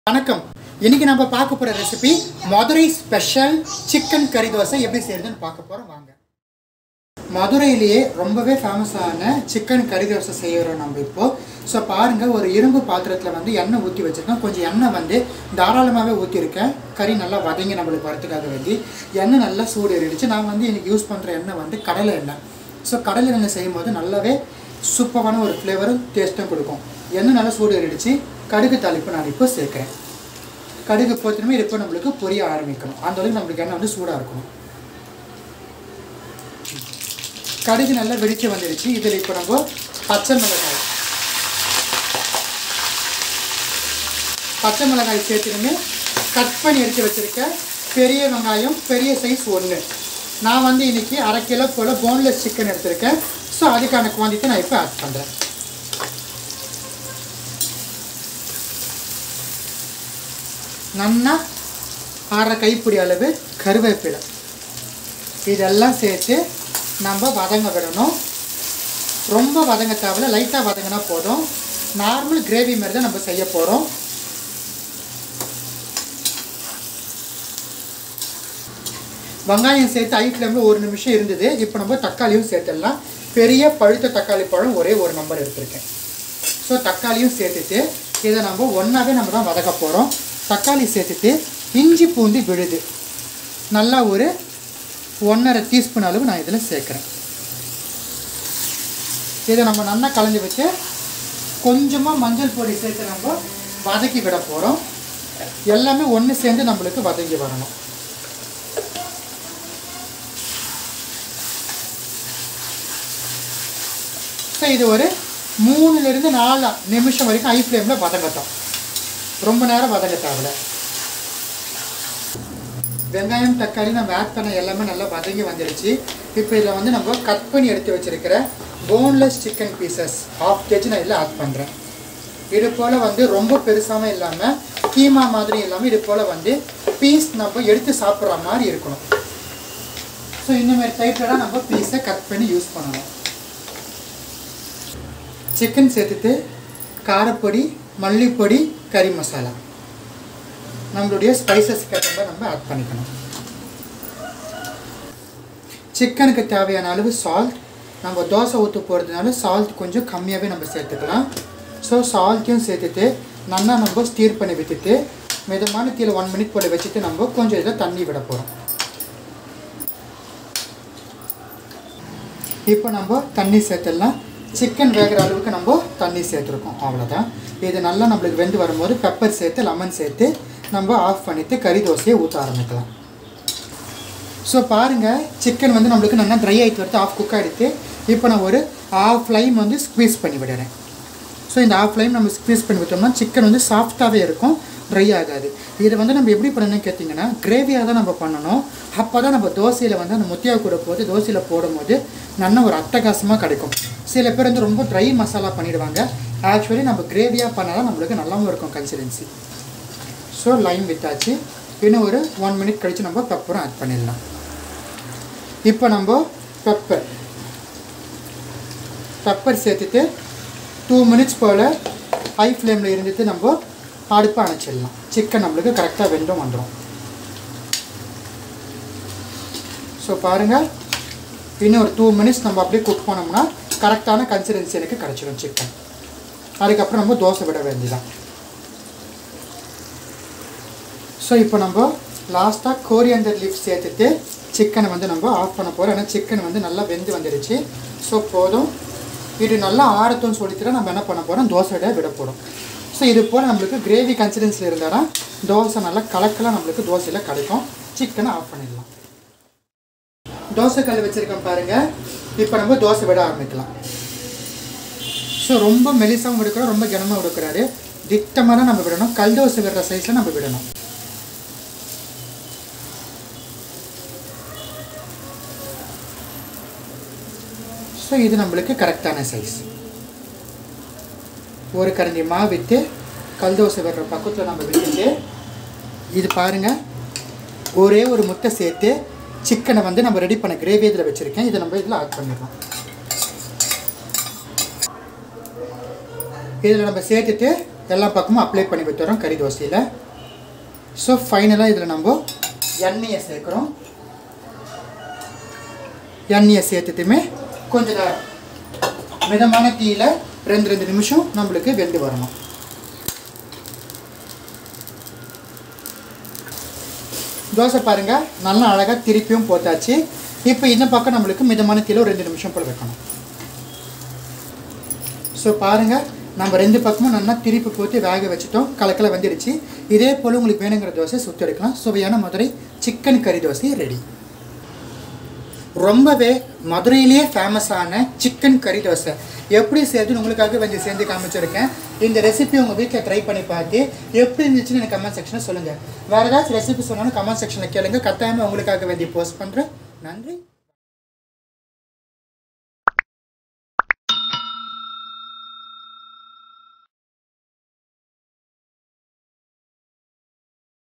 வணக்கம் இன்னைக்கு நம்ம பார்க்க போற ரெசிபி மதுரை ஸ்பெஷல் சிக்கன் கறி தோசை எப்படி செய்யறதுன்னு பார்க்க போறோம் வாங்க மதுரையிலேயே ரொம்பவே ஃபேமஸான சிக்கன் கறி தோசை செய்கிறோம் நம்ம இப்போ ஸோ பாருங்க ஒரு இரும்பு பாத்திரத்தில் வந்து எண்ணெய் ஊற்றி வச்சிருக்கேன் கொஞ்சம் எண்ணெய் வந்து தாராளமாகவே ஊற்றிருக்கேன் கறி நல்லா வதங்கி நம்மளுக்கு வரத்துக்காக வேண்டி எண்ணெய் நல்லா சூடு ஏறிடுச்சு நான் வந்து இன்னைக்கு யூஸ் பண்ணுற எண்ணெய் வந்து கடலை எண்ணெய் ஸோ கடலை எண்ணெய் செய்யும்போது நல்லாவே சூப்பரான ஒரு ஃப்ளேவரும் டேஸ்ட்டும் கொடுக்கும் எண்ணெய் நல்லா சூடு ஏறிடுச்சு கடுகு தாளிப்பு நான் இப்போ சேர்க்குறேன் கடுகு போத்தினுமே இப்போ நம்மளுக்கு பொரிய ஆரம்பிக்கணும் அந்த அளவுக்கு நம்மளுக்கு எண்ணெய் வந்து சூடாக இருக்கணும் கடுகு நல்லா வெடிச்சு வந்துடுச்சு இதில் இப்போ நம்ம பச்சை மிளகாய் பச்சை மிளகாய் சேர்த்துனுமே கட் பண்ணி எடுத்து வச்சுருக்க பெரிய வெங்காயம் பெரிய சைஸ் ஒன்று நான் வந்து இன்னைக்கு அரை கிலோ போல் போன்லெஸ் சிக்கன் எடுத்திருக்கேன் ஸோ அதுக்கான குவான்டிட்டி நான் இப்போ ஆட் பண்ணுறேன் நல்லா அரை கைப்பிடி அளவு கருவேப்பிலை இதெல்லாம் சேர்த்து நம்ம வதங்க விடணும் ரொம்ப வதங்க தேவையில்ல லைட்டாக வதங்கினா போதும் நார்மல் கிரேவி மாதிரி தான் நம்ம செய்ய போகிறோம் வெங்காயம் சேர்த்து ஐ ஃப்ளேமில் ஒரு நிமிஷம் இருந்தது இப்போ நம்ம தக்காளியும் சேர்த்துடலாம் பெரிய பழுத்த தக்காளி பழம் ஒரே ஒரு நம்பர் எடுத்திருக்கேன் ஸோ தக்காளியும் சேர்த்துட்டு இதை நம்ம ஒன்றாவே நம்ம தான் வதக்க போகிறோம் தக்காளி சேர்த்துட்டு இஞ்சி பூண்டு விழுது நல்லா ஒரு ஒன்றரை டீஸ்பூன் அளவு நான் இதில் சேர்க்குறேன் இதை நம்ம நல்லா கலந்து வச்சு கொஞ்சமாக மஞ்சள் பொடி சேர்த்து நம்ம வதக்கி விட போகிறோம் எல்லாமே ஒன்று சேர்ந்து நம்மளுக்கு வதங்கி வரணும் ஸோ இது ஒரு மூணுலேருந்து நாலு நிமிஷம் வரைக்கும் ஹை ஃப்ளேமில் வதங்கட்டும் ரொம்ப நேரம் வதங்க தேவையில்ல வெங்காயம் தக்காளி நம்ம ஆட் பண்ண எல்லாமே நல்லா வதங்கி வந்துடுச்சு இப்போ இதில் வந்து நம்ம கட் பண்ணி எடுத்து வச்சிருக்கிற boneless chicken pieces half KG நான் இதில் ஆட் பண்ணுறேன் இது போல் வந்து ரொம்ப பெருசாகவும் இல்லாமல் கீமா மாதிரி இல்லாமல் இது போல் வந்து பீஸ் நம்ம எடுத்து சாப்பிட்ற மாதிரி இருக்கணும் ஸோ இந்த மாதிரி டைப்பில் தான் நம்ம பீஸை கட் பண்ணி யூஸ் பண்ணணும் சிக்கன் சேர்த்துட்டு காரப்பொடி மல்லிப்பொடி கறி மசாலா நம்மளுடைய ஸ்பைசஸ்க்கு ஏற்ற மாதிரி நம்ம ஆட் பண்ணிக்கணும் சிக்கனுக்கு தேவையான அளவு சால்ட் நம்ம தோசை ஊற்ற போகிறதுனால சால்ட் கொஞ்சம் கம்மியாகவே நம்ம சேர்த்துக்கலாம் ஸோ சால்ட்டையும் சேர்த்துட்டு நல்லா நம்ம ஸ்டீர் பண்ணி விட்டுட்டு மிதமான தீயில் ஒன் மினிட் போல் வச்சுட்டு நம்ம கொஞ்சம் இதில் தண்ணி விட போகிறோம் இப்போ நம்ம தண்ணி சேர்த்துடலாம் சிக்கன் வேகிற அளவுக்கு நம்ம தண்ணி சேர்த்துருக்கோம் அவ்வளோதான் இது நல்லா நம்மளுக்கு வெந்து வரும்போது பெப்பர் சேர்த்து லெமன் சேர்த்து நம்ம ஆஃப் பண்ணிவிட்டு கறி தோசையை ஊற்ற ஆரம்பிக்கலாம் ஸோ பாருங்கள் சிக்கன் வந்து நம்மளுக்கு நல்லா ட்ரை ஆகிட்டு வருது ஆஃப் குக் ஆகிடுத்து இப்போ நான் ஒரு ஆஃப் லைம் வந்து ஸ்க்வீஸ் பண்ணி விடுறேன் ஸோ இந்த ஆஃப் லைம் நம்ம ஸ்க்வீஸ் பண்ணி விட்டோம்னா சிக்கன் வந்து சாஃப்டாகவே இருக்கும் ட்ரை ஆகாது இதை வந்து நம்ம எப்படி பண்ணணும்னு கேட்டிங்கன்னா கிரேவியாக தான் நம்ம பண்ணணும் அப்போ தான் நம்ம தோசையில் வந்து அந்த முத்தியா கூட போது தோசையில் போடும்போது நல்ல ஒரு அட்டகாசமாக கிடைக்கும் சில பேர் வந்து ரொம்ப ட்ரை மசாலா பண்ணிடுவாங்க ஆக்சுவலி நம்ம கிரேவியாக பண்ணால் தான் நம்மளுக்கு நல்லாவும் இருக்கும் கன்சிடென்சி ஸோ லைம் விட்டாச்சு இன்னும் ஒரு ஒன் மினிட் கழித்து நம்ம பெப்பரும் ஆட் பண்ணிடலாம் இப்போ நம்ம பெப்பர் பெப்பர் சேர்த்துட்டு டூ மினிட்ஸ் போல் ஹை ஃப்ளேமில் இருந்துட்டு நம்ம அடுப்பை அணைச்சிடலாம் சிக்கன் நம்மளுக்கு கரெக்டாக வெண்டும் வந்துடும் ஸோ பாருங்கள் இன்னும் ஒரு டூ மினிட்ஸ் நம்ம அப்படியே குக் பண்ணோம்னா கரெக்டான கன்சிடென்சி எனக்கு கிடச்சிடும் சிக்கன் அதுக்கப்புறம் நம்ம தோசை விட வேண்டியதான் ஸோ இப்போ நம்ம லாஸ்ட்டாக கோரியண்டர் லீஃப் சேர்த்துட்டு சிக்கனை வந்து நம்ம ஆஃப் பண்ண போகிறோம் ஏன்னா சிக்கன் வந்து நல்லா வெந்து வந்துடுச்சு ஸோ போதும் இது நல்லா ஆறட்டும்னு சொல்லிட்டு நம்ம என்ன பண்ண போகிறோம் தோசையிட விட போகிறோம் ஸோ இது போல் நம்மளுக்கு கிரேவி கன்சிடென்சியில் இருந்தால் தான் தோசை நல்லா கலக்கலாக நம்மளுக்கு தோசையில் கிடைக்கும் சிக்கனை ஆஃப் பண்ணிடலாம் தோசை கல் வச்சுருக்கோம் பாருங்கள் இப்போ நம்ம தோசை விட ஆரம்பிக்கலாம் ஸோ ரொம்ப மெலிசாகவும் விடுக்கிறோம் ரொம்ப கனமாக விடுக்கிறாரு திட்டமாக தான் நம்ம விடணும் கல் தோசை விடுற சைஸில் நம்ம விடணும் ஸோ இது நம்மளுக்கு கரெக்டான சைஸ் ஒரு கரண்டி மாவு விட்டு கல் தோசை வர்ற பக்கத்தில் நம்ம விட்டுட்டு இது பாருங்கள் ஒரே ஒரு முட்டை சேர்த்து சிக்கனை வந்து நம்ம ரெடி பண்ண கிரேவி இதில் வச்சுருக்கேன் இதை நம்ம இதில் ஆட் பண்ணிடலாம் இதில் நம்ம சேர்த்துட்டு எல்லா பக்கமும் அப்ளை பண்ணி விட்டுறோம் கறி தோசையில் ஸோ ஃபைனலாக இதில் நம்ம எண்ணெயை சேர்க்குறோம் எண்ணெயை சேர்த்துட்டுமே கொஞ்ச நேரம் மிதமான தீயில ரெண்டு ரெண்டு நிமிஷம் நம்மளுக்கு வெந்து வரணும் தோசை பாருங்க நல்லா அழகாக திருப்பியும் போட்டாச்சு இப்போ இந்த பக்கம் நம்மளுக்கு மிதமான தீயில ஒரு ரெண்டு நிமிஷம் போல வைக்கணும் ஸோ பாருங்க நம்ம ரெண்டு பக்கமும் நல்லா திருப்பி போட்டு வேக வச்சுட்டோம் கலக்கலை வந்துடுச்சு இதே போல் உங்களுக்கு வேணுங்கிற தோசை சுற்றி எடுக்கலாம் சுவையான மதுரை சிக்கன் கறி தோசை ரெடி ரொம்பவே மதுரையிலேயே ஃபேமஸான சிக்கன் கறி தோசை எப்படி செய்யறதுன்னு உங்களுக்காக வந்து சேர்ந்து காமிச்சிருக்கேன் இந்த ரெசிபி உங்கள் வீட்டில் ட்ரை பண்ணி பார்த்து எப்படி இருந்துச்சுன்னு எனக்கு கமெண்ட் செக்ஷனில் சொல்லுங்கள் வேறு ஏதாச்சும் ரெசிபி சொன்னாலும் கமெண்ட் செக்ஷனில் கேளுங்க கட்டாயமாக உங்களுக்காக வேண்டி போஸ்ட் பண்ணுறேன் நன்றி